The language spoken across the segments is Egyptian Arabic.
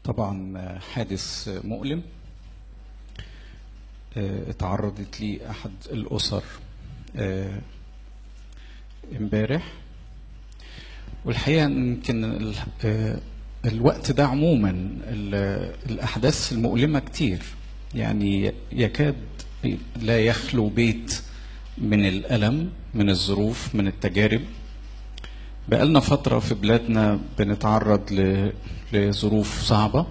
طبعا حادث مؤلم اتعرضت لي احد الاسر امبارح والحقيقه يمكن الوقت ده عموما الاحداث المؤلمه كتير يعني يكاد لا يخلو بيت من الالم من الظروف من التجارب بقالنا فتره في بلادنا بنتعرض لظروف صعبه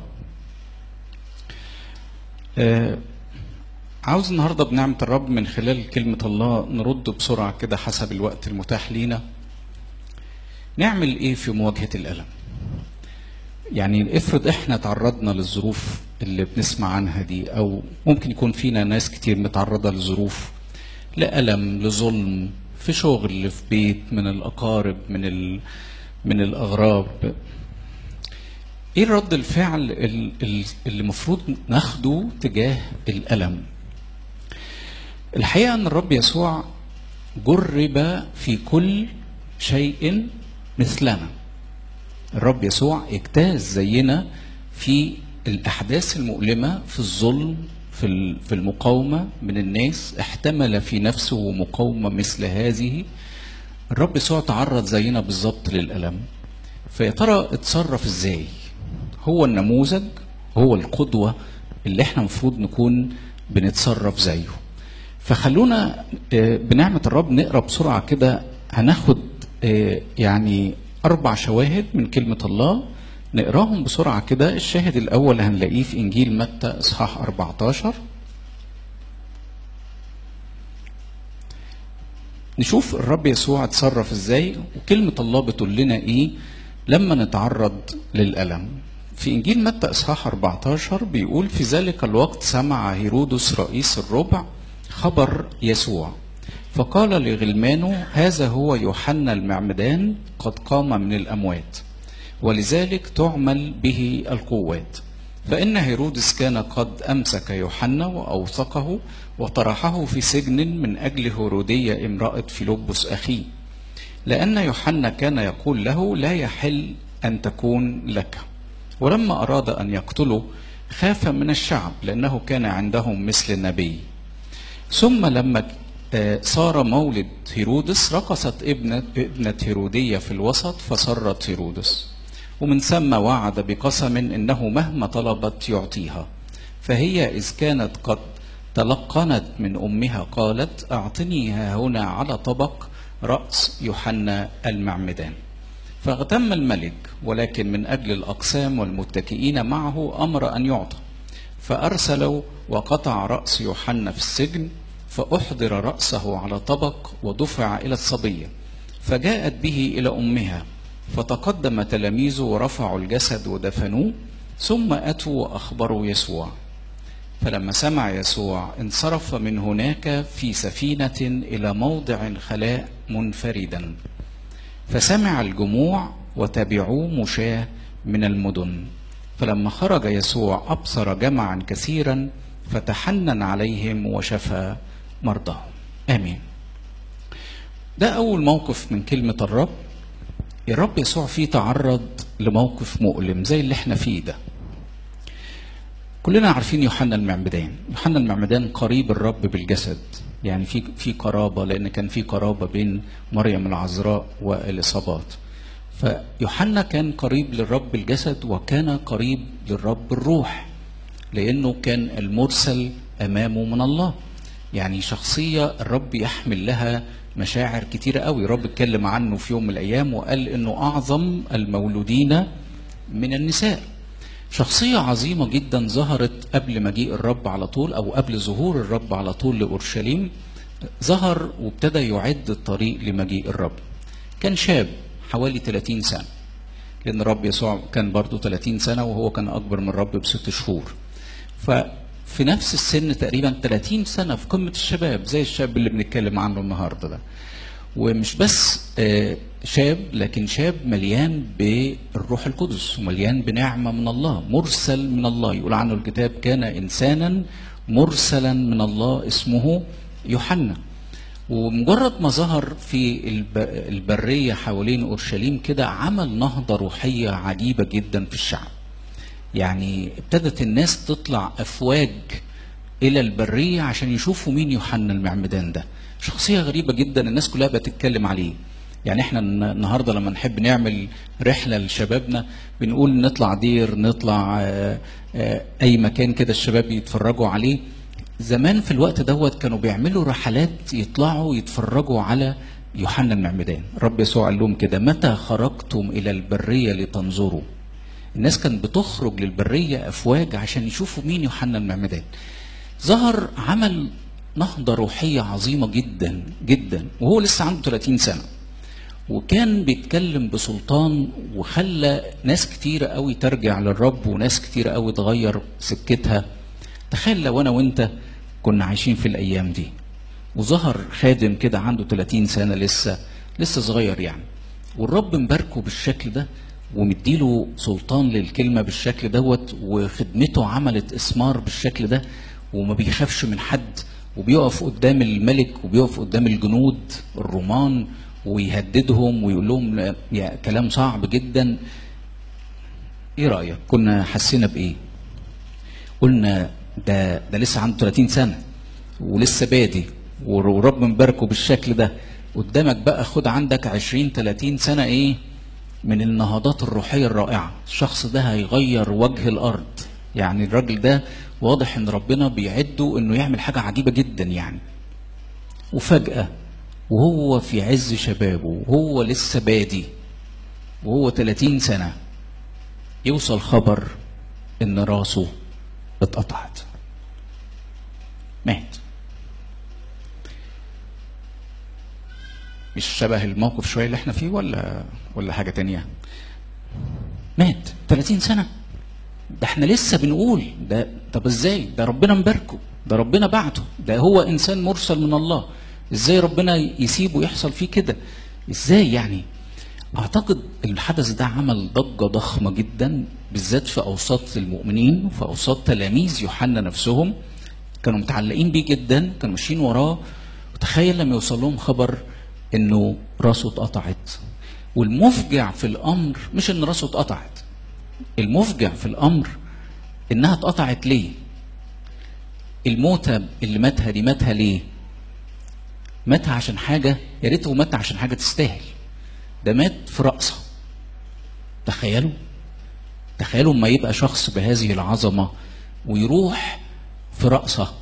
عاوز النهارده بنعمه الرب من خلال كلمه الله نرد بسرعه كده حسب الوقت المتاح لينا نعمل ايه في مواجهه الالم يعني افرض احنا تعرضنا للظروف اللي بنسمع عنها دي او ممكن يكون فينا ناس كتير متعرضه لظروف لألم لظلم في شغل في بيت من الأقارب من ال... من الأغراب إيه رد الفعل اللي المفروض ناخده تجاه الألم الحقيقة أن الرب يسوع جرب في كل شيء مثلنا الرب يسوع اجتاز زينا في الأحداث المؤلمة في الظلم في في المقاومه من الناس احتمل في نفسه مقاومه مثل هذه الرب يسوع تعرض زينا بالظبط للالم فيا ترى اتصرف ازاي هو النموذج هو القدوه اللي احنا المفروض نكون بنتصرف زيه فخلونا بنعمه الرب نقرا بسرعه كده هناخد يعني اربع شواهد من كلمه الله نقراهم بسرعة كده الشاهد الأول هنلاقيه في إنجيل متى إصحاح 14 نشوف الرب يسوع اتصرف ازاي وكلمة الله بتقول لنا ايه لما نتعرض للألم في إنجيل متى إصحاح 14 بيقول في ذلك الوقت سمع هيرودس رئيس الربع خبر يسوع فقال لغلمانه هذا هو يوحنا المعمدان قد قام من الأموات ولذلك تعمل به القوات فإن هيرودس كان قد أمسك يوحنا وأوثقه وطرحه في سجن من أجل هيرودية امرأة فيلبس أخيه لأن يوحنا كان يقول له لا يحل أن تكون لك ولما أراد أن يقتله خاف من الشعب لأنه كان عندهم مثل النبي ثم لما صار مولد هيرودس رقصت ابنة, ابنة هيرودية في الوسط فسرت هيرودس ومن ثم وعد بقسم انه مهما طلبت يعطيها فهي اذ كانت قد تلقنت من امها قالت اعطني ها هنا على طبق راس يوحنا المعمدان فاغتم الملك ولكن من اجل الاقسام والمتكئين معه امر ان يعطى فارسلوا وقطع راس يوحنا في السجن فاحضر راسه على طبق ودفع الى الصبيه فجاءت به الى امها فتقدم تلاميذه ورفعوا الجسد ودفنوه ثم اتوا واخبروا يسوع فلما سمع يسوع انصرف من هناك في سفينه الى موضع خلاء منفردا فسمع الجموع وتبعوه مشاه من المدن فلما خرج يسوع ابصر جمعا كثيرا فتحنن عليهم وشفى مرضاهم امين ده اول موقف من كلمه الرب الرب يسوع فيه تعرض لموقف مؤلم زي اللي احنا فيه ده كلنا عارفين يوحنا المعمدان يوحنا المعمدان قريب الرب بالجسد يعني في في قرابه لان كان في قرابه بين مريم العذراء واليصابات فيوحنا كان قريب للرب الجسد وكان قريب للرب الروح لانه كان المرسل امامه من الله يعني شخصيه الرب يحمل لها مشاعر كتيرة قوي رب اتكلم عنه في يوم من الأيام وقال إنه أعظم المولودين من النساء شخصية عظيمة جدا ظهرت قبل مجيء الرب على طول أو قبل ظهور الرب على طول لأورشليم ظهر وابتدى يعد الطريق لمجيء الرب كان شاب حوالي 30 سنة لأن الرب يسوع كان برضه 30 سنة وهو كان أكبر من الرب بست شهور ففي نفس السن تقريبا 30 سنة في قمة الشباب زي الشاب اللي بنتكلم عنه النهاردة ده ومش بس شاب لكن شاب مليان بالروح القدس ومليان بنعمة من الله مرسل من الله يقول عنه الكتاب كان إنسانا مرسلا من الله اسمه يوحنا ومجرد ما ظهر في البرية حوالين أورشليم كده عمل نهضة روحية عجيبة جدا في الشعب يعني ابتدت الناس تطلع افواج الى البريه عشان يشوفوا مين يوحنا المعمدان ده شخصيه غريبه جدا الناس كلها بتتكلم عليه يعني احنا الن- النهارده لما نحب نعمل رحله لشبابنا بنقول نطلع دير نطلع آه، آه، اي مكان كده الشباب يتفرجوا عليه زمان في الوقت دوت كانوا بيعملوا رحلات يطلعوا يتفرجوا على يوحنا المعمدان رب يسوع قال لهم كده متى خرجتم الى البريه لتنظروا الناس كانت بتخرج للبريه افواج عشان يشوفوا مين يوحنا المعمدان ظهر عمل نهضه روحيه عظيمه جدا جدا وهو لسه عنده 30 سنه وكان بيتكلم بسلطان وخلى ناس كتيرة قوي ترجع للرب وناس كتيرة قوي تغير سكتها تخيل لو انا وانت كنا عايشين في الايام دي وظهر خادم كده عنده 30 سنة لسه لسه صغير يعني والرب مباركه بالشكل ده ومديله سلطان للكلمة بالشكل دوت وخدمته عملت إثمار بالشكل ده وما بيخافش من حد وبيقف قدام الملك وبيقف قدام الجنود الرومان ويهددهم ويقول لهم لا- يا كلام صعب جدا ايه رأيك كنا حسينا بايه قلنا ده ده لسه عنده 30 سنة ولسه بادي ورب مباركه بالشكل ده قدامك بقى خد عندك 20 30 سنة ايه من النهضات الروحية الرائعة الشخص ده هيغير وجه الأرض يعني الراجل ده واضح ان ربنا بيعده انه يعمل حاجة عجيبة جدا يعني وفجأة وهو في عز شبابه وهو لسه بادي وهو 30 سنة يوصل خبر ان راسه اتقطعت مات مش شبه الموقف شويه اللي احنا فيه ولا ولا حاجه تانية مات 30 سنه ده احنا لسه بنقول ده طب ازاي ده ربنا مباركه ده ربنا بعته ده هو انسان مرسل من الله ازاي ربنا يسيبه يحصل فيه كده ازاي يعني اعتقد الحدث ده عمل ضجه ضخمه جدا بالذات في اوساط المؤمنين وفي اوساط تلاميذ يوحنا نفسهم كانوا متعلقين بيه جدا كانوا ماشيين وراه وتخيل لما يوصل لهم خبر انه راسه اتقطعت والمفجع في الامر مش ان راسه اتقطعت المفجع في الامر انها اتقطعت ليه الموتة اللي ماتها دي ماتها ليه ماتها عشان حاجة يا ريته مات عشان حاجة تستاهل ده مات في رأسه تخيلوا تخيلوا ما يبقى شخص بهذه العظمة ويروح في رأسه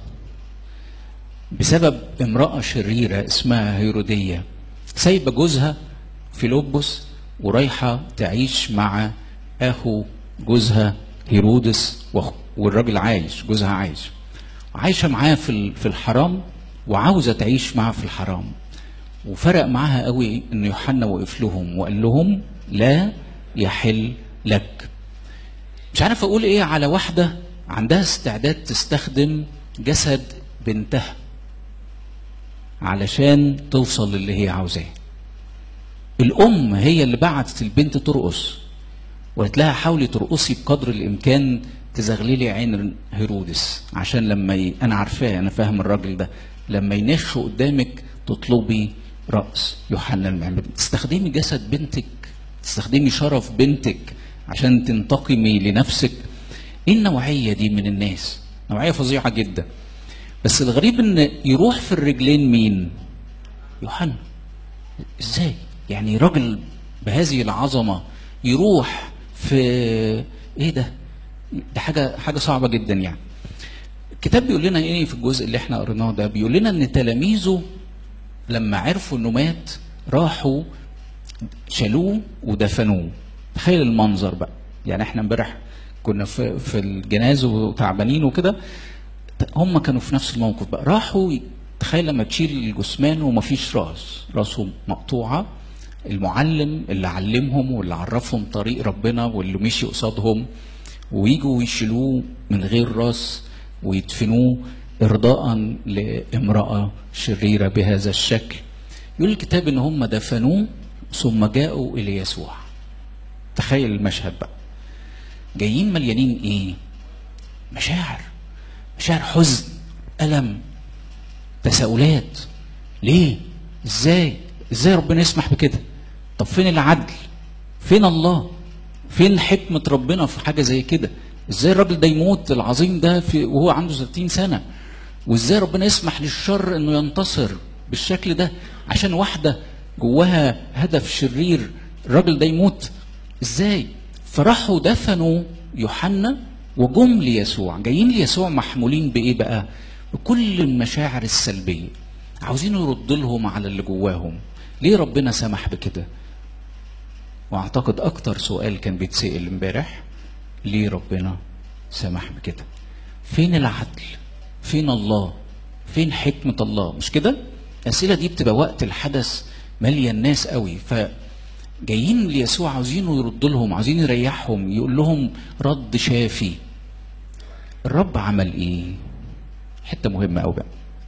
بسبب امرأة شريرة اسمها هيرودية سايبة جوزها فيلبس ورايحة تعيش مع أخو جوزها هيرودس وأخو- والراجل عايش جوزها عايش عايشة معاه في ال- في الحرام وعاوزة تعيش معاه في الحرام وفرق معاها قوي ان يوحنا وقف لهم وقال لهم لا يحل لك مش عارف اقول ايه على واحده عندها استعداد تستخدم جسد بنتها علشان توصل للي هي عاوزاه الام هي اللي بعتت البنت ترقص وقالت لها حاولي ترقصي بقدر الامكان تزغللي عين هيرودس عشان لما ي... انا عارفاه انا فاهم الراجل ده لما ينخ قدامك تطلبي راس يوحنا المعمدان تستخدمي جسد بنتك تستخدمي شرف بنتك عشان تنتقمي لنفسك ايه النوعيه دي من الناس نوعيه فظيعه جدا بس الغريب ان يروح في الرجلين مين يوحنا ازاي يعني راجل بهذه العظمه يروح في ايه ده ده حاجه حاجه صعبه جدا يعني الكتاب بيقول لنا ايه في الجزء اللي احنا قريناه ده بيقول لنا ان تلاميذه لما عرفوا انه مات راحوا شالوه ودفنوه تخيل المنظر بقى يعني احنا امبارح كنا في في الجنازه وتعبانين وكده هم كانوا في نفس الموقف بقى راحوا ي- تخيل لما تشيل الجثمان ومفيش راس راسه مقطوعه المعلم اللي علمهم واللي عرفهم طريق ربنا واللي مشي قصادهم ويجوا يشيلوه من غير راس ويدفنوه ارضاء لامراه شريره بهذا الشكل يقول الكتاب ان هم دفنوه ثم جاءوا الى يسوع تخيل المشهد بقى جايين مليانين ايه مشاعر مشاعر حزن ألم تساؤلات ليه ازاي ازاي ربنا يسمح بكده طب فين العدل فين الله فين حكمة ربنا في حاجة زي كده ازاي الراجل ده يموت العظيم ده في وهو عنده 60 سنه وازاي ربنا يسمح للشر انه ينتصر بالشكل ده عشان واحده جواها هدف شرير الراجل ده يموت ازاي فراحوا دفنوا يوحنا وجم ليسوع جايين ليسوع محمولين بايه بقى بكل المشاعر السلبيه عاوزين يرد لهم على اللي جواهم ليه ربنا سمح بكده واعتقد اكتر سؤال كان بيتسال امبارح ليه ربنا سمح بكده فين العدل فين الله فين حكمة الله مش كده الأسئلة دي بتبقى وقت الحدث مالية الناس قوي فجايين ليسوع عاوزينه يرد لهم عاوزين يريحهم يقول لهم رد شافي الرب عمل ايه حتة مهمة قوي بقى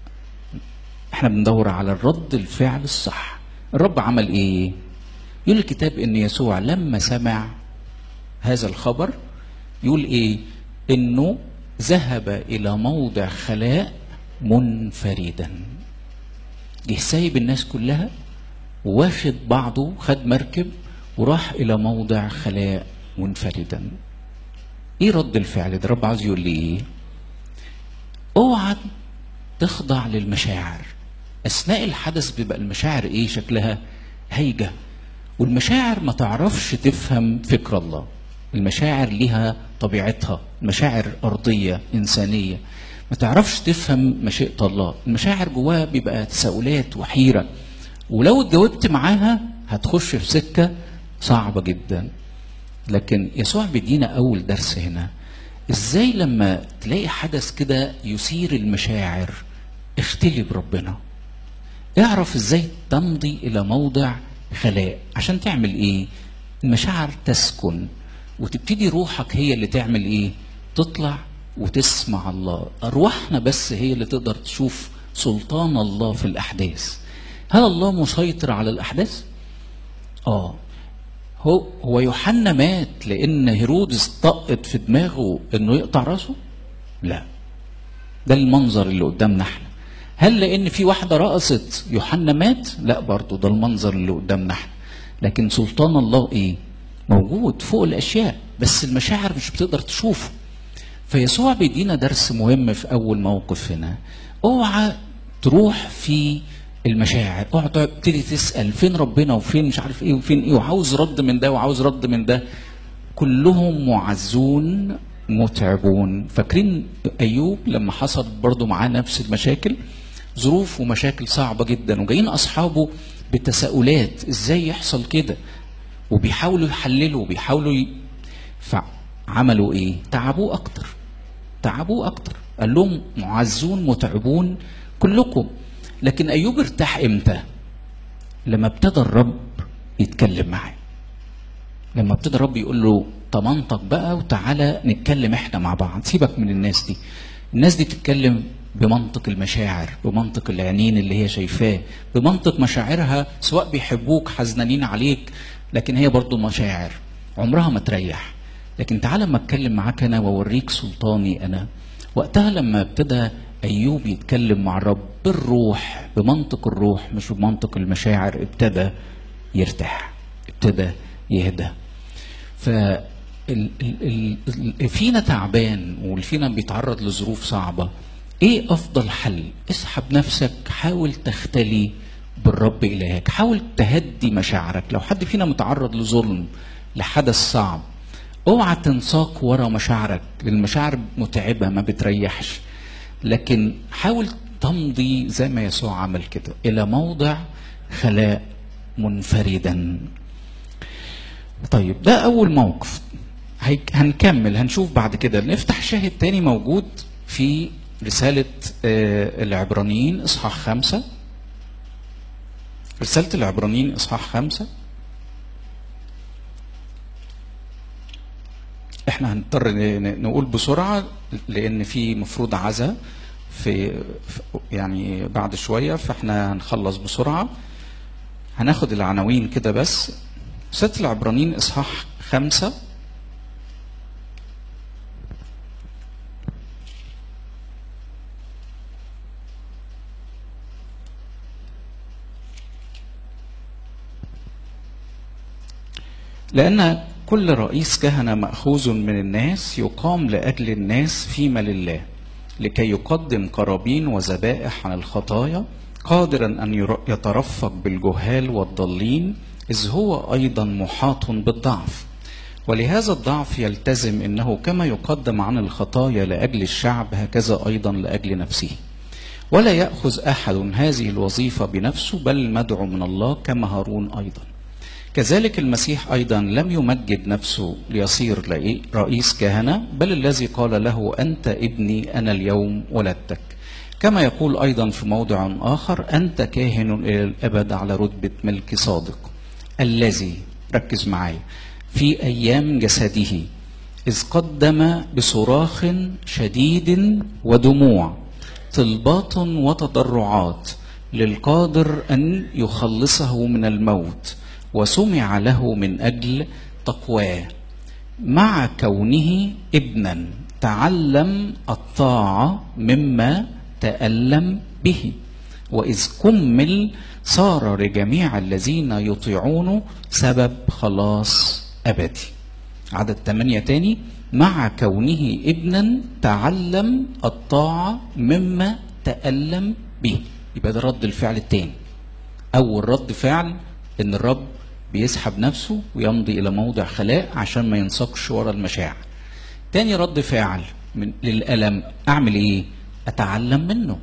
احنا بندور على الرد الفعل الصح الرب عمل ايه يقول الكتاب ان يسوع لما سمع هذا الخبر يقول ايه انه ذهب الى موضع خلاء منفردا جه سايب الناس كلها واخد بعضه خد مركب وراح الى موضع خلاء منفردا ايه رد الفعل ده رب عاوز يقول لي ايه اوعى تخضع للمشاعر اثناء الحدث بيبقى المشاعر ايه شكلها هيجه والمشاعر ما تعرفش تفهم فكر الله المشاعر ليها طبيعتها مشاعر أرضية إنسانية ما تعرفش تفهم مشيئة الله المشاعر جواها بيبقى تساؤلات وحيرة ولو اتجاوبت معاها هتخش في سكة صعبة جدا لكن يسوع بيدينا أول درس هنا إزاي لما تلاقي حدث كده يثير المشاعر اختلي بربنا اعرف ازاي تمضي الى موضع خلاء عشان تعمل ايه المشاعر تسكن وتبتدي روحك هي اللي تعمل ايه تطلع وتسمع الله ارواحنا بس هي اللي تقدر تشوف سلطان الله في الاحداث هل الله مسيطر على الاحداث اه هو هو يوحنا مات لان هيرودس طقت في دماغه انه يقطع راسه لا ده المنظر اللي قدامنا احنا هل لان في واحده رقصت يوحنا مات لا برضه ده المنظر اللي قدامنا احنا لكن سلطان الله ايه موجود فوق الاشياء بس المشاعر مش بتقدر تشوفه فيسوع بيدينا درس مهم في اول موقف هنا اوعى تروح في المشاعر اوعى تبتدي تسال فين ربنا وفين مش عارف ايه وفين ايه وعاوز رد من ده وعاوز رد من ده كلهم معزون متعبون فاكرين ايوب لما حصل برضه معاه نفس المشاكل ظروف ومشاكل صعبه جدا وجايين اصحابه بتساؤلات ازاي يحصل كده وبيحاولوا يحللوا وبيحاولوا ي... فعملوا ايه تعبوه اكتر تعبوه اكتر قال لهم معزون متعبون كلكم لكن ايوب ارتاح امتى لما ابتدى الرب يتكلم معاه لما ابتدى الرب يقول له طمنتك بقى وتعالى نتكلم احنا مع بعض سيبك من الناس دي الناس دي بتتكلم بمنطق المشاعر بمنطق العينين اللي هي شايفاه بمنطق مشاعرها سواء بيحبوك حزنانين عليك لكن هي برضو مشاعر عمرها ما تريح لكن تعالى لما اتكلم معاك انا واوريك سلطاني انا وقتها لما ابتدى ايوب يتكلم مع الرب بالروح بمنطق الروح مش بمنطق المشاعر ابتدى يرتاح ابتدى يهدى ف ال ال ال فينا تعبان والفينا بيتعرض لظروف صعبه ايه افضل حل اسحب نفسك حاول تختلي بالرب الهك حاول تهدي مشاعرك لو حد فينا متعرض لظلم لحدث صعب اوعى تنساق ورا مشاعرك المشاعر متعبه ما بتريحش لكن حاول تمضي زي ما يسوع عمل كده الى موضع خلاء منفردا طيب ده اول موقف هنكمل هنشوف بعد كده نفتح شاهد تاني موجود في رسالة العبرانيين إصحاح خمسة رسالة العبرانيين إصحاح خمسة احنا هنضطر نقول بسرعة لأن في مفروض عزا في يعني بعد شوية فاحنا هنخلص بسرعة هناخد العناوين كده بس رسالة العبرانيين إصحاح خمسة لأن كل رئيس كهنة مأخوذ من الناس يقام لأجل الناس فيما لله لكي يقدم قرابين وذبائح عن الخطايا قادرا أن ير- يترفق بالجهال والضالين إذ هو أيضا محاط بالضعف ولهذا الضعف يلتزم انه كما يقدم عن الخطايا لاجل الشعب هكذا ايضا لاجل نفسه ولا ياخذ احد هذه الوظيفه بنفسه بل مدعو من الله كما هارون ايضا كذلك المسيح ايضا لم يمجد نفسه ليصير لإيه؟ رئيس كهنه بل الذي قال له انت ابني انا اليوم ولدتك كما يقول ايضا في موضع اخر انت كاهن الى الابد على رتبه ملك صادق الذي ركز معايا في ايام جسده اذ قدم بصراخ شديد ودموع طلبات وتضرعات للقادر ان يخلصه من الموت وسمع له من اجل تقواه مع كونه ابنا تعلم الطاعه مما تالم به واذ كمل صار لجميع الذين يطيعونه سبب خلاص ابدي عدد ثمانية تاني مع كونه ابنا تعلم الطاعة مما تألم به يبقى ده رد الفعل التاني أول رد فعل إن الرب بيسحب نفسه ويمضي إلى موضع خلاء عشان ما ينسقش ورا المشاعر تاني رد فعل من للألم أعمل إيه؟ أتعلم منه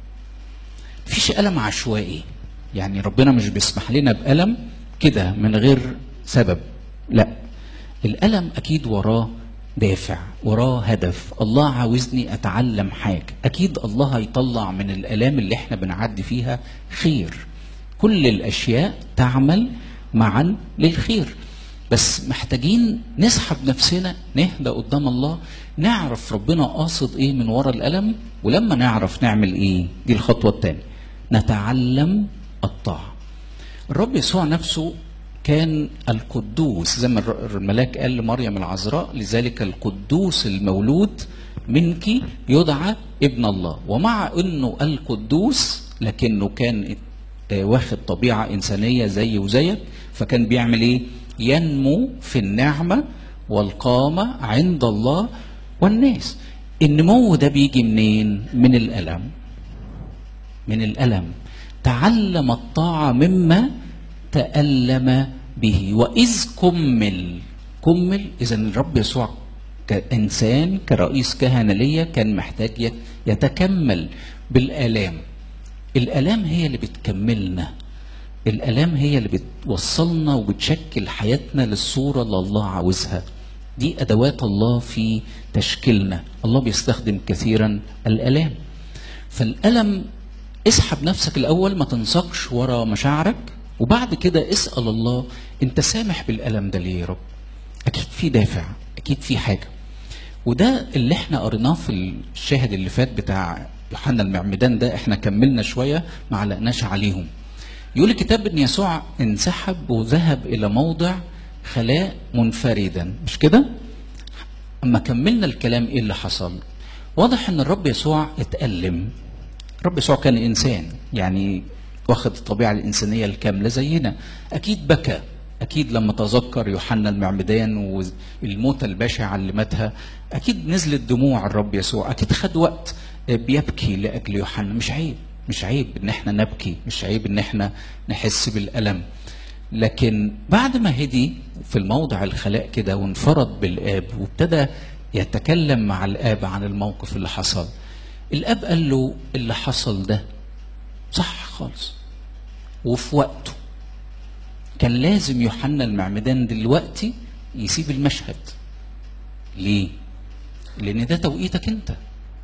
مفيش ألم عشوائي يعني ربنا مش بيسمح لنا بألم كده من غير سبب لا الألم أكيد وراه دافع وراه هدف الله عاوزني أتعلم حاجة أكيد الله هيطلع من الآلام اللي احنا بنعدي فيها خير كل الأشياء تعمل معا للخير بس محتاجين نسحب نفسنا نهدى قدام الله نعرف ربنا قاصد ايه من ورا الألم ولما نعرف نعمل ايه دي الخطوة الثانية نتعلم الطاعة الرب يسوع نفسه كان القدوس زي ما الر- الملاك قال لمريم العذراء لذلك القدوس المولود منك يدعى ابن الله ومع انه القدوس لكنه كان آه، واخد طبيعه انسانيه زي وزيك فكان بيعمل ايه ينمو في النعمه والقامه عند الله والناس النمو ده بيجي منين من الالم من الألم تعلم الطاعة مما تألم به وإذ كمل كمل إذا الرب يسوع كإنسان كرئيس كهنة ليا كان محتاج يت- يتكمل بالآلام الآلام هي اللي بتكملنا الآلام هي اللي بتوصلنا وبتشكل حياتنا للصورة اللي الله عاوزها دي أدوات الله في تشكيلنا الله بيستخدم كثيرا الآلام فالألم اسحب نفسك الأول ما تنسقش ورا مشاعرك وبعد كده اسأل الله أنت سامح بالألم ده ليه يا رب أكيد في دافع أكيد في حاجة وده اللي احنا قريناه في الشاهد اللي فات بتاع يوحنا المعمدان ده احنا كملنا شوية ما علقناش عليهم يقول الكتاب ان يسوع انسحب وذهب الى موضع خلاء منفردا مش كده اما كملنا الكلام ايه اللي حصل واضح ان الرب يسوع اتألم الرب يسوع كان انسان يعني واخد الطبيعه الانسانيه الكامله زينا اكيد بكى اكيد لما تذكر يوحنا المعمدان والموتة البشعه اللي ماتها اكيد نزلت دموع الرب يسوع اكيد خد وقت بيبكي لاجل يوحنا مش عيب مش عيب ان احنا نبكي مش عيب ان احنا نحس بالالم لكن بعد ما هدي في الموضع الخلاء كده وانفرد بالاب وابتدى يتكلم مع الاب عن الموقف اللي حصل الاب قال له اللي حصل ده صح خالص وفي وقته كان لازم يوحنا المعمدان دلوقتي يسيب المشهد ليه لان ده توقيتك انت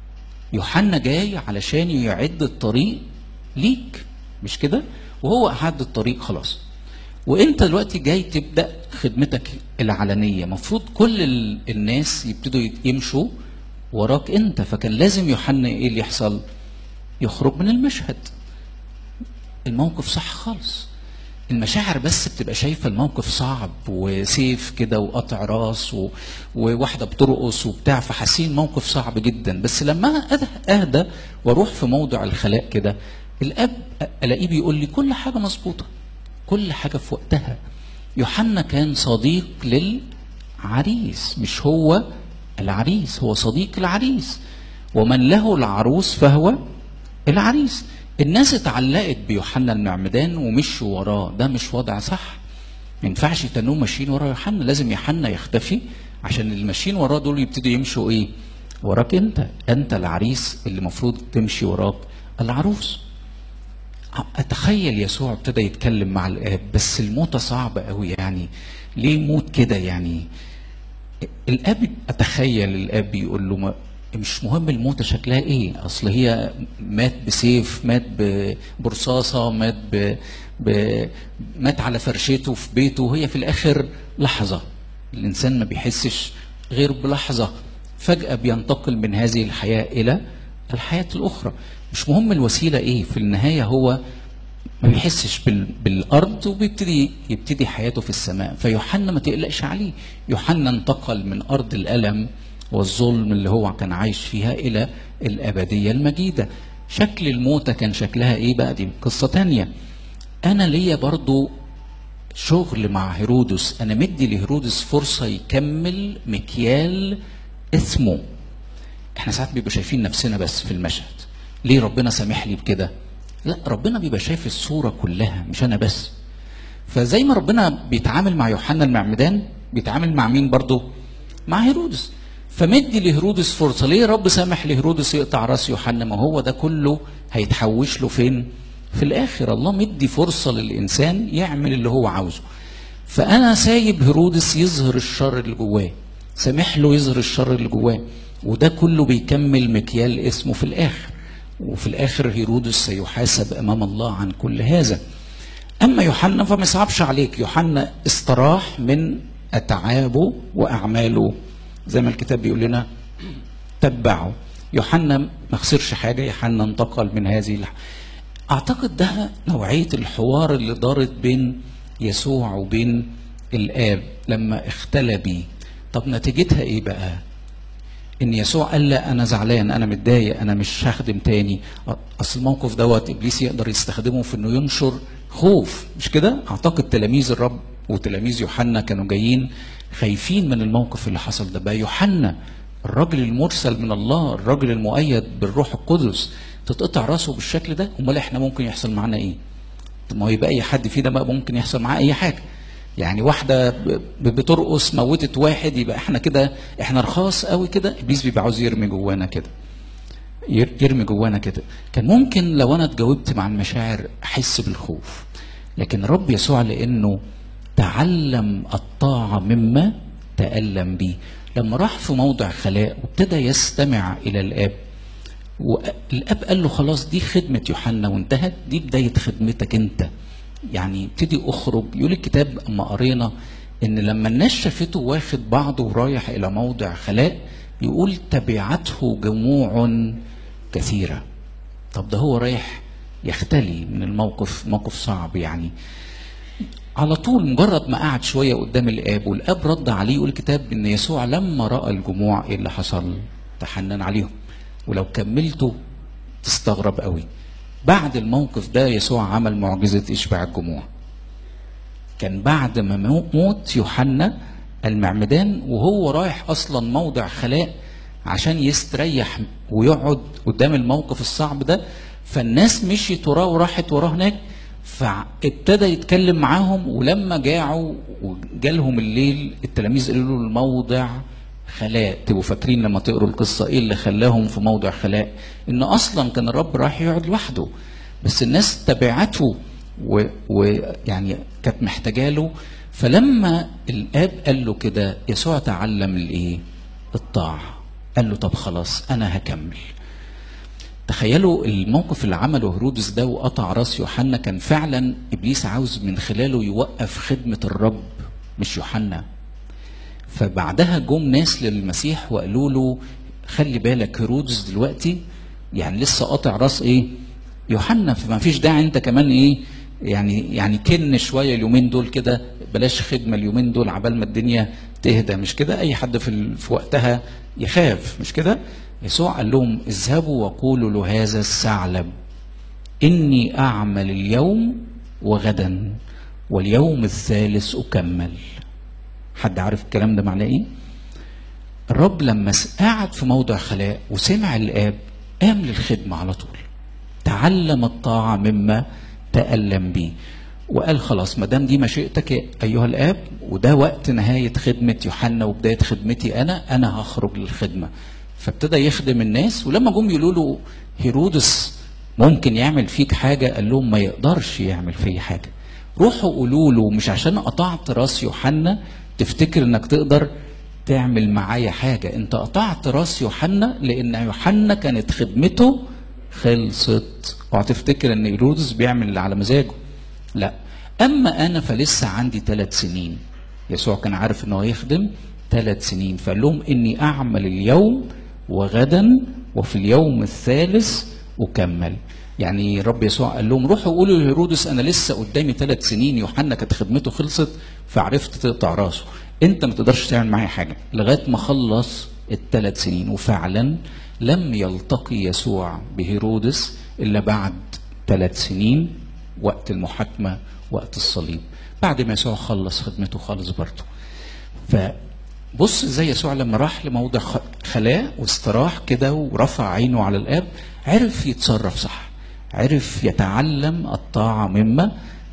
يوحنا جاي علشان يعد الطريق ليك مش كده وهو اعد الطريق خلاص وانت دلوقتي جاي تبدا خدمتك العلنيه المفروض كل ال- الناس يبتدوا يت- يمشوا وراك انت فكان لازم يوحنا ايه اللي يحصل يخرج من المشهد الموقف صح خالص المشاعر بس بتبقى شايفة الموقف صعب وسيف كده وقطع راس و... وواحدة بترقص وبتاع فحاسين موقف صعب جدا بس لما أده- أهدى وأروح في موضع الخلاء كده الأب ألاقيه بيقول لي كل حاجة مظبوطة كل حاجة في وقتها يوحنا كان صديق عريس مش هو العريس هو صديق العريس ومن له العروس فهو العريس الناس اتعلقت بيوحنا المعمدان ومشوا وراه ده مش وضع صح ما ينفعش يتنوا ماشيين ورا يوحنا لازم يوحنا يختفي عشان اللي ماشيين وراه دول يبتدوا يمشوا ايه وراك انت انت العريس اللي المفروض تمشي وراك العروس اتخيل يسوع ابتدى يتكلم مع الاب بس الموتة صعبة قوي يعني ليه موت كده يعني الاب اتخيل الاب يقول له ما مش مهم الموتة شكلها ايه اصل هي مات بسيف مات ب- برصاصة مات ب... ب... مات على فرشته في بيته هي في الاخر لحظة الانسان ما بيحسش غير بلحظة فجأة بينتقل من هذه الحياة الى الحياة الاخرى مش مهم الوسيلة ايه في النهاية هو ما بيحسش بال... بالارض وبيبتدي يبتدي حياته في السماء فيوحنا ما تقلقش عليه يوحنا انتقل من ارض الالم والظلم اللي هو كان عايش فيها الى الابديه المجيده شكل الموتة كان شكلها ايه بقى دي قصه تانية انا ليا برضو شغل مع هيرودس انا مدي لهيرودس فرصه يكمل مكيال اسمه احنا ساعات بيبقى شايفين نفسنا بس في المشهد ليه ربنا سامح لي بكده لا ربنا بيبقى شايف الصوره كلها مش انا بس فزي ما ربنا بيتعامل مع يوحنا المعمدان بيتعامل مع مين برضه مع هيرودس فمدي لهيرودس فرصه ليه رب سامح لهيرودس يقطع راس يوحنا ما هو ده كله هيتحوش له فين في الاخر الله مدي فرصه للانسان يعمل اللي هو عاوزه فانا سايب هيرودس يظهر الشر اللي جواه سامح له يظهر الشر اللي جواه وده كله بيكمل مكيال اسمه في الاخر وفي الاخر هيرودس سيحاسب امام الله عن كل هذا اما يوحنا فما يصعبش عليك يوحنا استراح من اتعابه واعماله زي ما الكتاب بيقول لنا تبعه يوحنا ما خسرش حاجه يوحنا انتقل من هذه الح... اعتقد ده نوعيه الحوار اللي دارت بين يسوع وبين الاب لما اختلى بيه طب نتيجتها ايه بقى ان يسوع قال لا انا زعلان انا متضايق انا مش هخدم تاني اصل الموقف دوت ابليس يقدر يستخدمه في انه ينشر خوف مش كده اعتقد تلاميذ الرب وتلاميذ يوحنا كانوا جايين خايفين من الموقف اللي حصل ده بقى يوحنا الراجل المرسل من الله الراجل المؤيد بالروح القدس تتقطع راسه بالشكل ده امال احنا ممكن يحصل معانا ايه طب ما هو يبقى اي حد فينا بقى ممكن يحصل معاه اي حاجه يعني واحده ب- بترقص موتت واحد يبقى احنا كده احنا رخاص قوي كده ابليس بيبقى عاوز يرمي جوانا كده ير- يرمي جوانا كده كان ممكن لو انا اتجاوبت مع المشاعر احس بالخوف لكن الرب يسوع لانه تعلم الطاعه مما تالم به لما راح في موضع خلاء وابتدى يستمع الى الاب والاب قال له خلاص دي خدمه يوحنا وانتهت دي بدايه خدمتك انت يعني ابتدي اخرج يقول الكتاب اما قرينا ان لما الناس شافته واخد بعضه ورايح الى موضع خلاء يقول تبعته جموع كثيره طب ده هو رايح يختلي من الموقف موقف صعب يعني على طول مجرد ما قعد شويه قدام الاب والاب رد عليه يقول الكتاب ان يسوع لما راى الجموع ايه اللي حصل تحنن عليهم ولو كملته تستغرب قوي بعد الموقف ده يسوع عمل معجزه اشباع الجموع كان بعد ما مو- موت يوحنا المعمدان وهو رايح اصلا موضع خلاء عشان يستريح ويقعد قدام الموقف الصعب ده فالناس مشيت وراه وراحت وراه هناك فابتدى يتكلم معاهم ولما جاعوا وجالهم الليل التلاميذ قالوا له الموضع خلاء تبقوا فاكرين لما تقروا القصه ايه اللي خلاهم في موضع خلاء ان اصلا كان الرب رايح يقعد لوحده بس الناس تبعته ويعني كانت محتاجه له فلما الاب قال له كده يسوع تعلم الايه الطاعه قال له طب خلاص انا هكمل تخيلوا الموقف اللي عمله هيرودس ده وقطع راس يوحنا كان فعلا ابليس عاوز من خلاله يوقف خدمه الرب مش يوحنا فبعدها جم ناس للمسيح وقالوا له خلي بالك هيرودس دلوقتي يعني لسه قاطع راس ايه يوحنا فما فيش داعي انت كمان ايه يعني يعني كن شويه اليومين دول كده بلاش خدمه اليومين دول عبال ما الدنيا تهدى مش كده اي حد في, ال- في وقتها يخاف مش كده يسوع قال لهم اذهبوا وقولوا له هذا الثعلب اني اعمل اليوم وغدا واليوم الثالث اكمل حد عارف الكلام ده معناه ايه الرب لما س- قعد في موضع خلاء وسمع الاب قام للخدمه على طول تعلم الطاعه مما تالم به وقال خلاص ما دام دي مشيئتك يا ايها الاب وده وقت نهايه خدمه يوحنا وبدايه خدمتي انا انا هخرج للخدمه فابتدى يخدم الناس ولما جم يقولوا له هيرودس ممكن يعمل فيك حاجه قال لهم ما يقدرش يعمل فيا حاجه روحوا قولوا له مش عشان قطعت راس يوحنا تفتكر انك تقدر تعمل معايا حاجه انت قطعت راس يوحنا لان يوحنا كانت خدمته خلصت اوعى تفتكر ان هيرودس بيعمل اللي على مزاجه لا اما انا فلسه عندي ثلاث سنين يسوع كان عارف انه هيخدم ثلاث سنين فقال لهم اني اعمل اليوم وغدا وفي اليوم الثالث اكمل يعني رب يسوع قال لهم روحوا قولوا لهيرودس انا لسه قدامي ثلاث سنين يوحنا كانت خدمته خلصت فعرفت تقطع راسه انت ما تقدرش تعمل معايا حاجه لغايه ما خلص الثلاث سنين وفعلا لم يلتقي يسوع بهيرودس الا بعد ثلاث سنين وقت المحاكمه وقت الصليب بعد ما يسوع خلص خدمته خالص برضه فبص ازاي يسوع لما راح لموضع خ- خلاء واستراح كده ورفع عينه على الاب عرف يتصرف صح عرف يتعلم الطاعه مما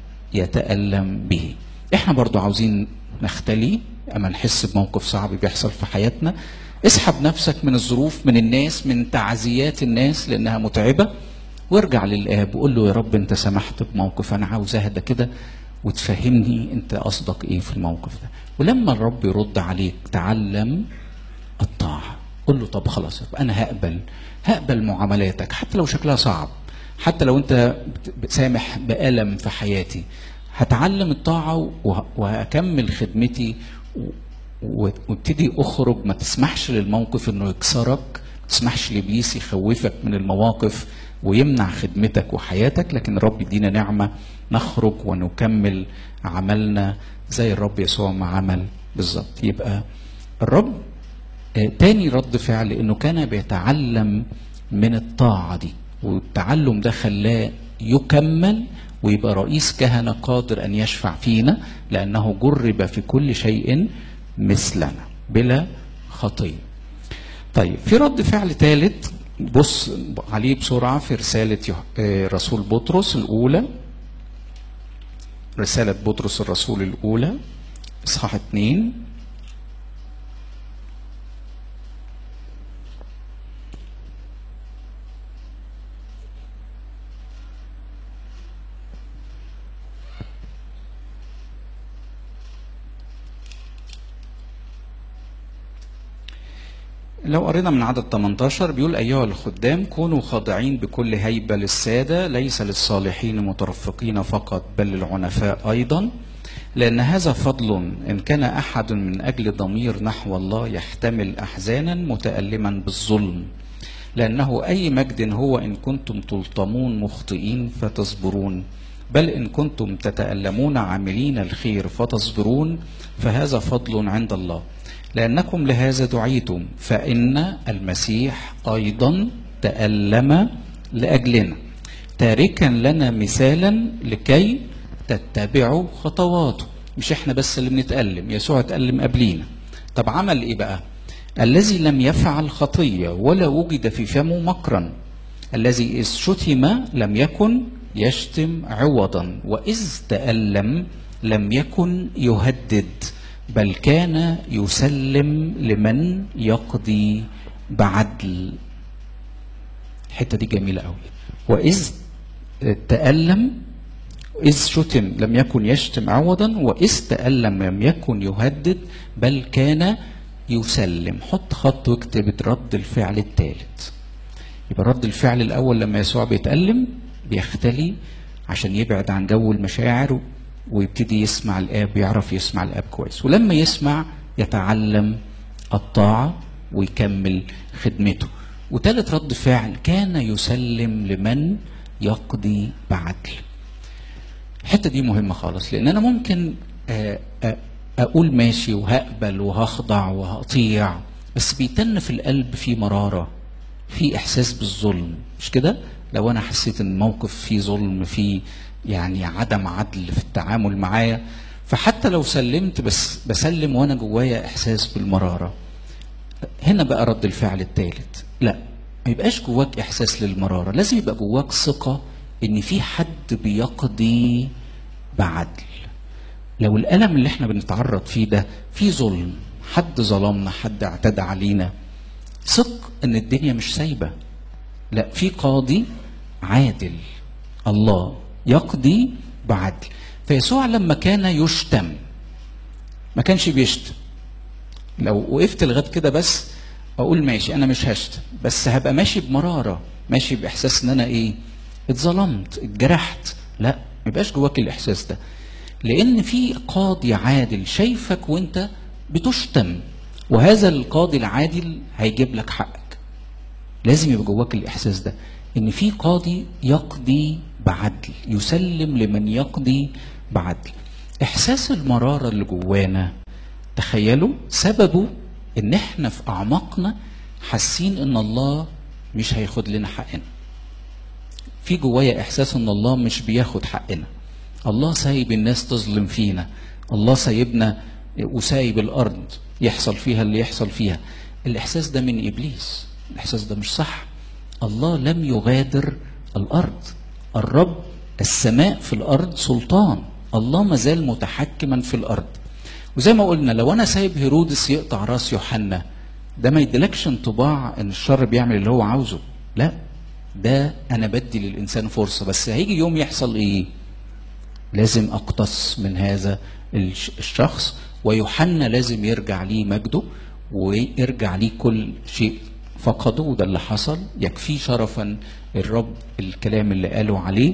يتألم به احنا برضو عاوزين نختلي اما نحس بموقف صعب بيحصل في حياتنا اسحب نفسك من الظروف من الناس من تعزيات الناس لانها متعبه وارجع للاب وقول له يا رب انت سمحت بموقف انا عاوز اهدى كده وتفهمني انت قصدك ايه في الموقف ده ولما الرب يرد عليك تعلم الطاعة قل له طب خلاص يا رب أنا هقبل هقبل معاملاتك حتى لو شكلها صعب حتى لو أنت بت- سامح بألم في حياتي هتعلم الطاعة وه- وهكمل خدمتي و- و- وابتدي أخرج ما تسمحش للموقف إنه يكسرك ما تسمحش لإبليس يخوفك من المواقف ويمنع خدمتك وحياتك لكن الرب يدينا نعمة نخرج ونكمل عملنا زي الرب يسوع ما عمل بالظبط يبقى الرب آه، تاني رد فعل انه كان بيتعلم من الطاعه دي والتعلم ده خلاه يكمل ويبقى رئيس كهنه قادر ان يشفع فينا لانه جرب في كل شيء مثلنا بلا خطيه. طيب في رد فعل ثالث بص عليه بسرعه في رساله يوح- آه، رسول بطرس الاولى رساله بطرس الرسول الاولى اصحاح اتنين لو قرينا من عدد 18 بيقول أيها الخدام كونوا خاضعين بكل هيبة للسادة ليس للصالحين مترفقين فقط بل للعنفاء أيضا لأن هذا فضل إن كان أحد من أجل ضمير نحو الله يحتمل أحزانا متألما بالظلم لأنه أي مجد هو إن كنتم تلطمون مخطئين فتصبرون بل إن كنتم تتألمون عاملين الخير فتصبرون فهذا فضل عند الله لأنكم لهذا دعيتم فإن المسيح أيضا تألم لأجلنا تاركا لنا مثالا لكي تتبعوا خطواته مش احنا بس اللي بنتألم يسوع اتألم قبلينا طب عمل ايه بقى الذي لم يفعل خطية ولا وجد في فمه مكرا الذي إذ شتم لم يكن يشتم عوضا وإذ تألم لم يكن يهدد بل كان يسلم لمن يقضي بعدل الحتة دي جميلة قوي وإذ تألم إذ شتم لم يكن يشتم عوضا وإذ تألم لم يكن يهدد بل كان يسلم حط خط واكتب رد الفعل الثالث يبقى رد الفعل الأول لما يسوع بيتألم بيختلي عشان يبعد عن جو المشاعر ويبتدي يسمع الآب يعرف يسمع الآب كويس ولما يسمع يتعلم الطاعة ويكمل خدمته وثالث رد فعل كان يسلم لمن يقضي بعدل الحته دي مهمه خالص لان انا ممكن آه، آه، اقول ماشي وهقبل وهخضع وهطيع بس بيتن في القلب في مراره في احساس بالظلم مش كده لو انا حسيت ان الموقف فيه ظلم فيه يعني عدم عدل في التعامل معايا فحتى لو سلمت بس بسلم وانا جوايا احساس بالمراره هنا بقى رد الفعل الثالث لا ما يبقاش جواك احساس للمراره لازم يبقى جواك ثقه ان في حد بيقضي بعدل لو الالم اللي احنا بنتعرض فيه ده في ظلم حد ظلمنا حد اعتدى علينا ثق ان الدنيا مش سايبه لا في قاضي عادل الله يقضي بعدل فيسوع لما كان يشتم ما كانش بيشتم لو وقفت لغايه كده بس اقول ماشي انا مش هشتم بس هبقى ماشي بمراره ماشي باحساس ان انا ايه اتظلمت اتجرحت لا ما يبقاش جواك الاحساس ده لان في قاضي عادل شايفك وانت بتشتم وهذا القاضي العادل هيجيب لك حقك لازم يبقى جواك الاحساس ده ان في قاضي يقضي بعدل يسلم لمن يقضي بعدل احساس المراره اللي جوانا تخيلوا سببه ان احنا في اعماقنا حاسين ان الله مش هياخد لنا حقنا في جوايا احساس ان الله مش بياخد حقنا الله سايب الناس تظلم فينا الله سايبنا وسايب الارض يحصل فيها اللي يحصل فيها الاحساس ده من ابليس الاحساس ده مش صح الله لم يغادر الارض الرب السماء في الارض سلطان الله مازال متحكما في الارض وزي ما قلنا لو انا سايب هيرودس يقطع راس يوحنا ده ما يديلكش انطباع ان الشر بيعمل اللي هو عاوزه لا ده انا بدي للانسان فرصه بس هيجي يوم يحصل ايه لازم اقتص من هذا الش- الشخص ويوحنا لازم يرجع ليه مجده ويرجع ليه كل شيء فقده وده اللي حصل يكفيه شرفا الرب الكلام اللي قاله عليه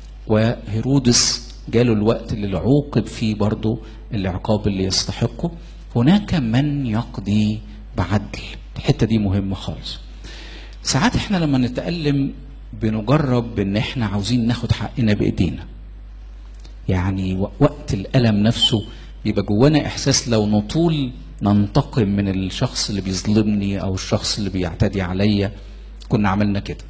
وهيرودس جاله الوقت اللي عوقب فيه برضه العقاب اللي يستحقه هناك من يقضي بعدل الحته دي مهمه خالص ساعات احنا لما نتألم بنجرب ان احنا عاوزين ناخد حقنا بايدينا يعني و- وقت الألم نفسه يبقى جوانا إحساس لو نطول ننتقم من الشخص اللي بيظلمني أو الشخص اللي بيعتدي عليا كنا عملنا كده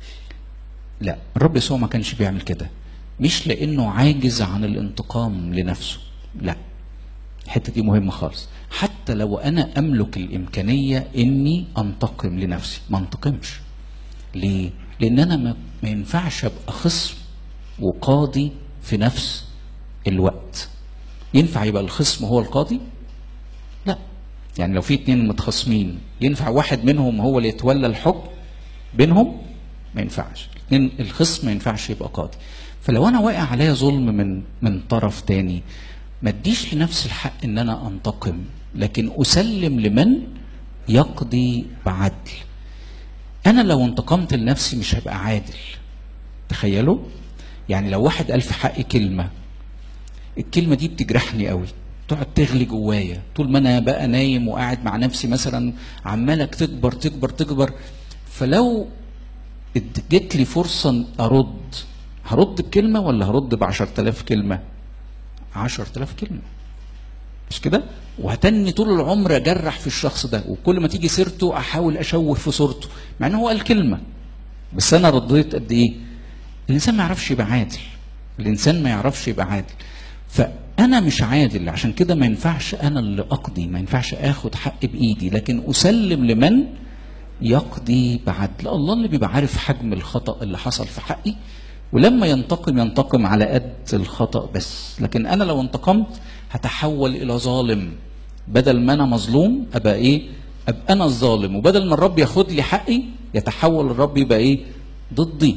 لا الرب يسوع ما كانش بيعمل كده مش لأنه عاجز عن الانتقام لنفسه لا الحتة دي مهمة خالص حتى لو أنا أملك الإمكانية إني أنتقم لنفسي ما أنتقمش ليه؟ لأن أنا ما, ما ينفعش أبقى خصم وقاضي في نفس الوقت ينفع يبقى الخصم هو القاضي؟ لا يعني لو في اتنين متخاصمين ينفع واحد منهم هو اللي يتولى الحكم بينهم؟ ما ينفعش اتنين الخصم ما ينفعش يبقى قاضي فلو انا واقع عليا ظلم من من طرف تاني ما اديش لنفسي الحق ان انا انتقم لكن اسلم لمن يقضي بعدل انا لو انتقمت لنفسي مش هبقى عادل تخيلوا يعني لو واحد قال في حقي كلمه الكلمه دي بتجرحني قوي تقعد تغلي جوايا طول ما انا بقى نايم وقاعد مع نفسي مثلا عمالك تكبر تكبر تكبر فلو اد- جت لي فرصه ارد هرد بكلمه ولا هرد ب 10000 كلمه 10000 كلمه مش كده وهتني طول العمر اجرح في الشخص ده وكل ما تيجي سيرته احاول اشوه في صورته مع ان هو قال كلمه بس انا رديت قد ايه الانسان ما يعرفش يبقى عادل الانسان ما يعرفش يبقى عادل فانا مش عادل عشان كده ما ينفعش انا اللي اقضي ما ينفعش اخد حق بايدي لكن اسلم لمن يقضي بعدل الله اللي بيبقى عارف حجم الخطا اللي حصل في حقي ولما ينتقم ينتقم على قد الخطا بس لكن انا لو انتقمت هتحول الى ظالم بدل ما انا مظلوم ابقى ايه ابقى انا الظالم وبدل ما الرب ياخد لي حقي يتحول الرب يبقى ايه ضدي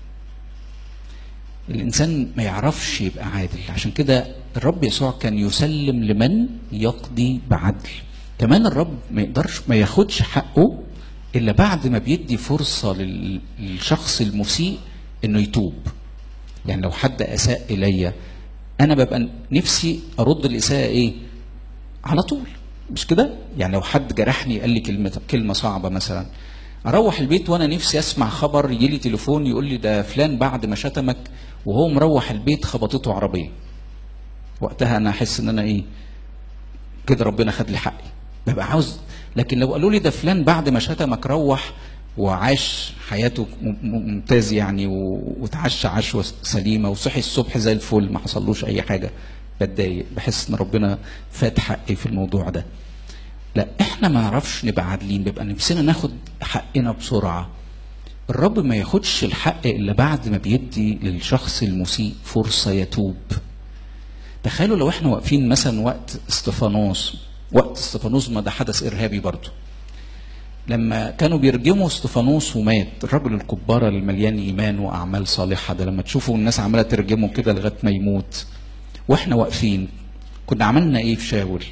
الانسان ما يعرفش يبقى عادل عشان كده الرب يسوع كان يسلم لمن يقضي بعدل كمان الرب ما يقدرش ما ياخدش حقه الا بعد ما بيدي فرصه لل- للشخص المسيء انه يتوب يعني لو حد اساء الي انا ببقى نفسي ارد الاساءه ايه على طول مش كده يعني لو حد جرحني قال لي كلمه كلمه صعبه مثلا اروح البيت وانا نفسي اسمع خبر يجي لي تليفون يقول لي ده فلان بعد ما شتمك وهو مروح البيت خبطته عربيه وقتها انا احس ان انا ايه كده ربنا خد لي حقي ببقى عاوز لكن لو قالوا لي ده فلان بعد ما شتمك روح وعاش حياته م- م- ممتاز يعني و- وتعشى عشوة سليمة وصحي الصبح زي الفل ما حصلوش أي حاجة بتضايق بحس ان ربنا فات حقي في الموضوع ده لا احنا ما نعرفش نبقى عادلين بيبقى نفسنا ناخد حقنا بسرعه الرب ما ياخدش الحق الا بعد ما بيدي للشخص المسيء فرصه يتوب تخيلوا لو احنا واقفين مثلا وقت استفانوس وقت استفانوس ما ده حدث ارهابي برضه لما كانوا بيرجموا استفانوس ومات الرجل الكبارة المليان ايمان واعمال صالحه ده لما تشوفوا الناس عماله ترجمه كده لغايه ما يموت واحنا واقفين كنا عملنا ايه في شاول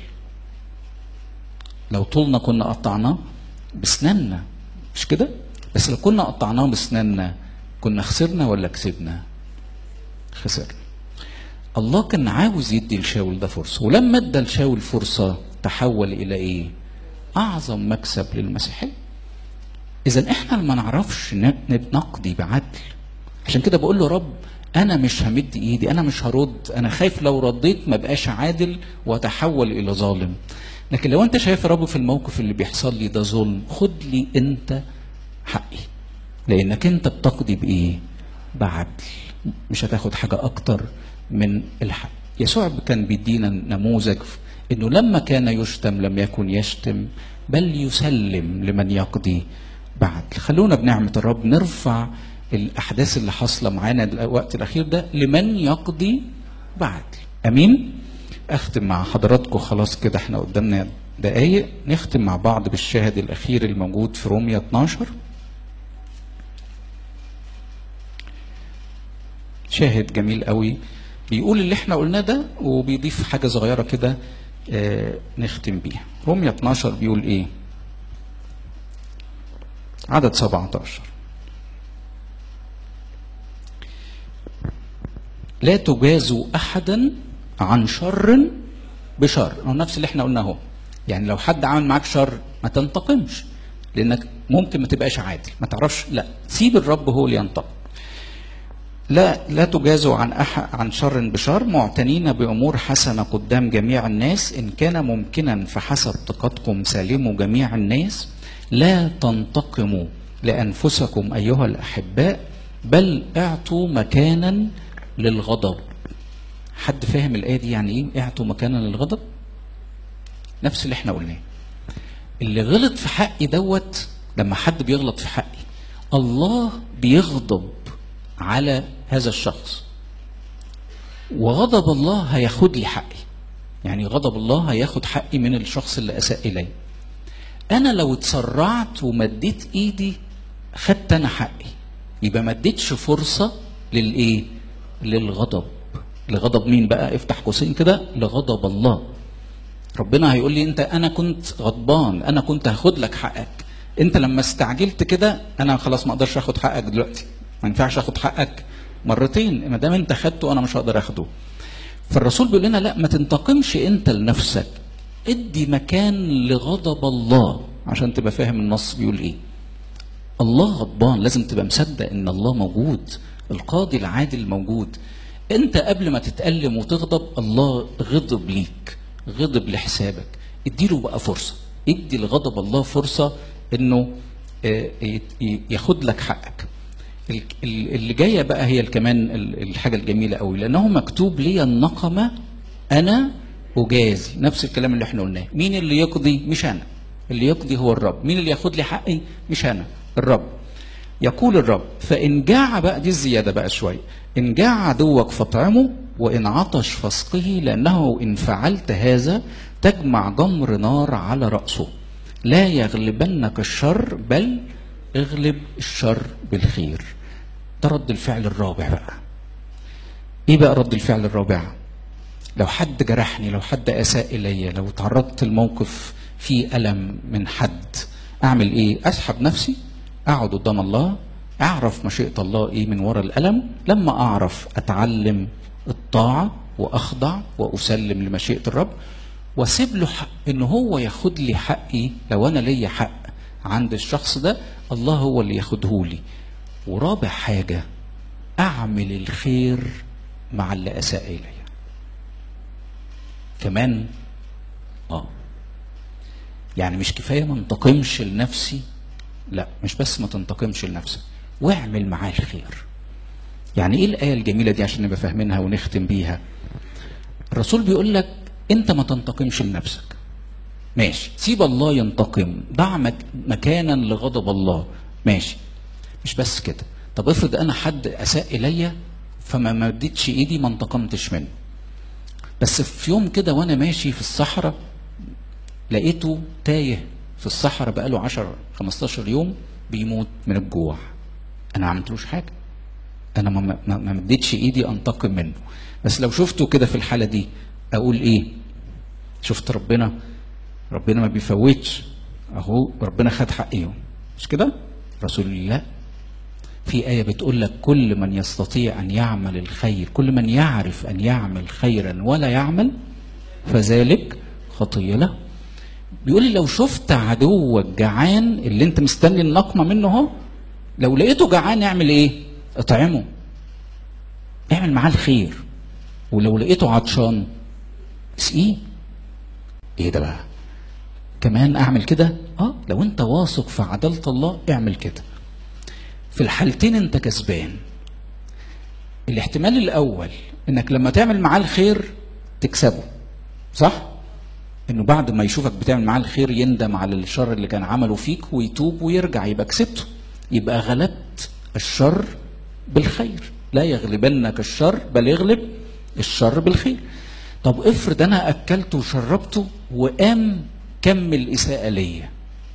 لو طولنا كنا قطعناه بسناننا مش كده بس لو كنا قطعناه بسناننا كنا خسرنا ولا كسبنا خسرنا الله كان عاوز يدي لشاول ده فرصه ولما ادى لشاول فرصه تحول الى ايه اعظم مكسب للمسيحيه اذا احنا ما نعرفش ن- نقضي بعدل عشان كده بقول له رب انا مش همد ايدي انا مش هرد انا خايف لو رديت ما بقاش عادل واتحول الى ظالم لكن لو انت شايف يا رب في الموقف اللي بيحصل لي ده ظلم خد لي انت حقي لانك انت بتقضي بايه بعدل مش هتاخد حاجه اكتر من الحق يسوع كان بيدينا نموذج انه لما كان يشتم لم يكن يشتم بل يسلم لمن يقضي بعدل خلونا بنعمه الرب نرفع الاحداث اللي حاصله معانا الوقت الاخير ده لمن يقضي بعدل امين اختم مع حضراتكم خلاص كده احنا قدامنا دقايق نختم مع بعض بالشاهد الاخير الموجود في روميا 12 شاهد جميل قوي بيقول اللي احنا قلناه ده وبيضيف حاجه صغيره كده آه نختم بيها روميا 12 بيقول ايه عدد 17 لا تجازوا احدا عن شر بشر هو نفس اللي احنا قلناه اهو يعني لو حد عمل معاك شر ما تنتقمش لانك ممكن ما تبقاش عادل ما تعرفش لا سيب الرب هو اللي ينتقم لا لا تجازوا عن أح عن شر بشر معتنين بامور حسنه قدام جميع الناس ان كان ممكنا فحسب طاقتكم سالموا جميع الناس لا تنتقموا لانفسكم ايها الاحباء بل اعطوا مكانا للغضب حد فاهم الايه دي يعني ايه اعطوا مكانا للغضب نفس اللي احنا قلناه اللي غلط في حقي دوت لما حد بيغلط في حقي الله بيغضب على هذا الشخص وغضب الله هياخد لي حقي يعني غضب الله هياخد حقي من الشخص اللي اساء الي انا لو اتسرعت ومديت ايدي خدت انا حقي يبقى ما اديتش فرصه للايه للغضب لغضب مين بقى افتح قوسين كده لغضب الله ربنا هيقول لي انت انا كنت غضبان انا كنت هاخد لك حقك انت لما استعجلت كده انا خلاص ما اقدرش اخد حقك دلوقتي ما ينفعش اخد حقك مرتين ما دام انت خدته انا مش هقدر اخده فالرسول بيقول لنا لا ما تنتقمش انت لنفسك ادي مكان لغضب الله عشان تبقى فاهم النص بيقول ايه الله غضبان لازم تبقى مصدق ان الله موجود القاضي العادل موجود انت قبل ما تتألم وتغضب الله غضب ليك غضب لحسابك اديله بقى فرصة ادي لغضب الله فرصة انه آه، ي- ياخد لك حقك ال- ال- اللي جايه بقى هي كمان ال- الحاجه الجميله قوي لانه مكتوب لي النقمه انا اجازي نفس الكلام اللي احنا قلناه مين اللي يقضي مش انا اللي يقضي هو الرب مين اللي ياخد لي حقي مش انا الرب يقول الرب فان جاع بقى دي الزياده بقى شويه ان جاع عدوك فاطعمه وان عطش فاسقه لانه ان فعلت هذا تجمع جمر نار على راسه لا يغلبنك الشر بل اغلب الشر بالخير ده رد الفعل الرابع بقى ايه بقى رد الفعل الرابع لو حد جرحني لو حد اساء الي لو تعرضت لموقف فيه الم من حد اعمل ايه اسحب نفسي اقعد قدام الله اعرف مشيئه الله ايه من وراء الالم لما اعرف اتعلم الطاعه واخضع واسلم لمشيئه الرب واسيب له حق ان هو ياخد لي حقي لو انا ليا حق عند الشخص ده الله هو اللي ياخده لي ورابع حاجه اعمل الخير مع اللي اساء الي كمان اه يعني مش كفايه ما انتقمش لنفسي لا مش بس ما تنتقمش لنفسك واعمل معاه الخير يعني ايه الايه الجميله دي عشان نبقى فاهمينها ونختم بيها الرسول بيقول لك انت ما تنتقمش لنفسك ماشي سيب الله ينتقم ضع مك- مكانا لغضب الله ماشي مش بس كده طب افرض انا حد اساء الي فما مدتش ايدي ما انتقمتش منه بس في يوم كده وانا ماشي في الصحراء لقيته تايه في الصحراء بقاله 10 15 يوم بيموت من الجوع انا ما عملتلوش حاجه انا ما ما ما مديتش ايدي انتقم منه بس لو شفته كده في الحاله دي اقول ايه شفت ربنا ربنا ما بيفوتش اهو ربنا خد حقهم مش كده رسول الله في آية بتقول لك كل من يستطيع أن يعمل الخير كل من يعرف أن يعمل خيرا ولا يعمل فذلك خطية له بيقول لي لو شفت عدوك جعان اللي انت مستني النقمة منه اهو لو لقيته جعان اعمل ايه اطعمه اعمل معاه الخير ولو لقيته عطشان اسقيه ايه ده بقى كمان اعمل كده اه لو انت واثق في عدالة الله اعمل كده في الحالتين انت كسبان الاحتمال الاول انك لما تعمل معاه الخير تكسبه صح انه بعد ما يشوفك بتعمل معاه الخير يندم على الشر اللي كان عمله فيك ويتوب ويرجع يبقى كسبته يبقى غلبت الشر بالخير لا يغلبنك الشر بل يغلب الشر بالخير طب افرض انا اكلته وشربته وقام كمل اساءه ليا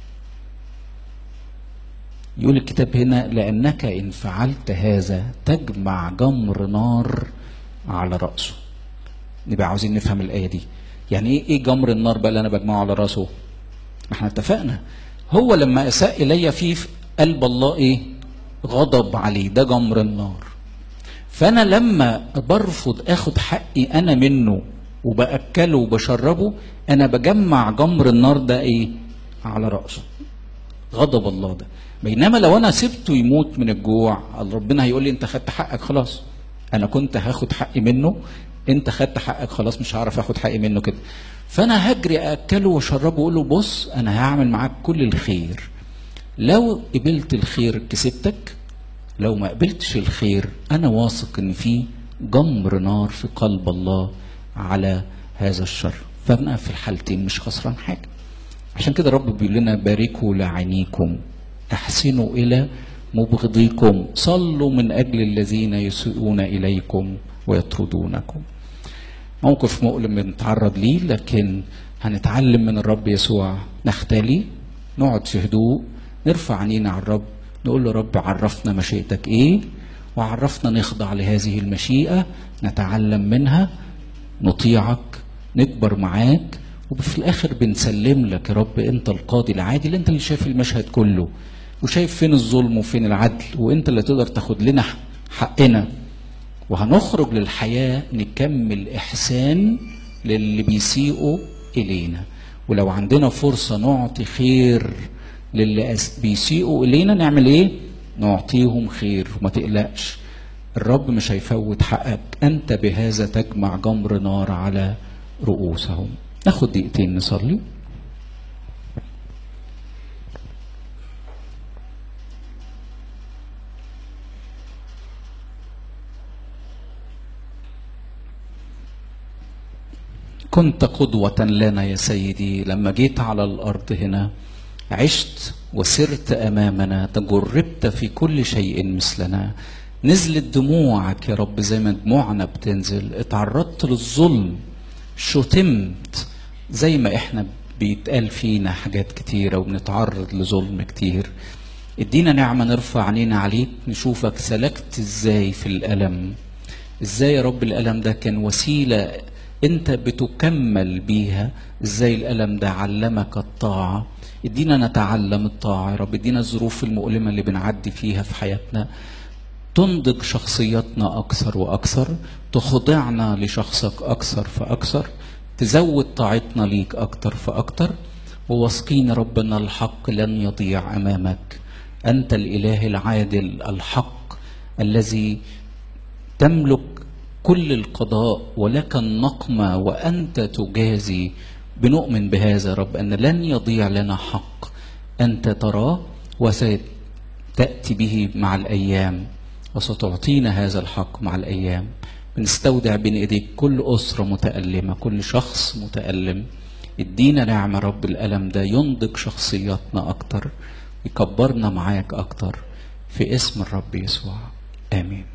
يقول الكتاب هنا لأنك إن فعلت هذا تجمع جمر نار على رأسه نبقى عاوزين نفهم الآية دي يعني إيه إيه جمر النار بقى اللي أنا بجمعه على رأسه ما احنا اتفقنا هو لما أساء إلي في في قلب الله إيه غضب عليه ده جمر النار فأنا لما برفض آخد حقي أنا منه وبأكله وبشربه أنا بجمع جمر النار ده إيه على رأسه غضب الله ده بينما لو انا سبته يموت من الجوع ربنا هيقول لي انت خدت حقك خلاص انا كنت هاخد حقي منه انت خدت حقك خلاص مش هعرف اخد حقي منه كده فانا هجري اكله واشربه واقول له بص انا هعمل معاك كل الخير لو قبلت الخير كسبتك لو ما قبلتش الخير انا واثق ان في جمر نار في قلب الله على هذا الشر فانا في الحالتين مش خسران حاجه عشان كده رب بيقول لنا باركوا لعينيكم احسنوا الى مبغضيكم صلوا من اجل الذين يسيئون اليكم ويطردونكم موقف مؤلم بنتعرض ليه لكن هنتعلم من الرب يسوع نختلي نقعد في هدوء نرفع عينينا على الرب نقول له رب عرفنا مشيئتك ايه وعرفنا نخضع لهذه المشيئه نتعلم منها نطيعك نكبر معاك وفي الاخر بنسلم لك يا رب انت القاضي العادل انت اللي شايف المشهد كله وشايف فين الظلم وفين العدل وانت اللي تقدر تاخد لنا حقنا وهنخرج للحياه نكمل احسان للي بيسيئوا الينا ولو عندنا فرصه نعطي خير للي أس- بيسيئوا الينا نعمل ايه نعطيهم خير وما تقلقش الرب مش هيفوت حقك انت بهذا تجمع جمر نار على رؤوسهم ناخد دقيقتين نصلي كنت قدوة لنا يا سيدي لما جيت على الأرض هنا عشت وسرت أمامنا تجربت في كل شيء مثلنا نزلت دموعك يا رب زي ما دموعنا بتنزل اتعرضت للظلم شتمت زي ما احنا بيتقال فينا حاجات كتيرة وبنتعرض لظلم كتير ادينا نعمة نرفع عينينا عليك نشوفك سلكت ازاي في الألم ازاي يا رب الألم ده كان وسيلة انت بتكمل بيها ازاي الألم ده علمك الطاعة ادينا نتعلم الطاعة يا رب ادينا الظروف المؤلمة اللي بنعدي فيها في حياتنا تنضج شخصيتنا أكثر وأكثر تخضعنا لشخصك أكثر فأكثر تزود طاعتنا ليك أكثر فأكثر وواثقين ربنا الحق لن يضيع أمامك أنت الإله العادل الحق الذي تملك كل القضاء ولك النقمة وأنت تجازي بنؤمن بهذا يا رب أن لن يضيع لنا حق أنت تراه وستأتي به مع الأيام وستعطينا هذا الحق مع الأيام بنستودع بين ايديك كل اسره متالمه كل شخص متالم ادينا نعمه رب الالم ده ينضج شخصياتنا اكتر يكبرنا معاك اكتر في اسم الرب يسوع امين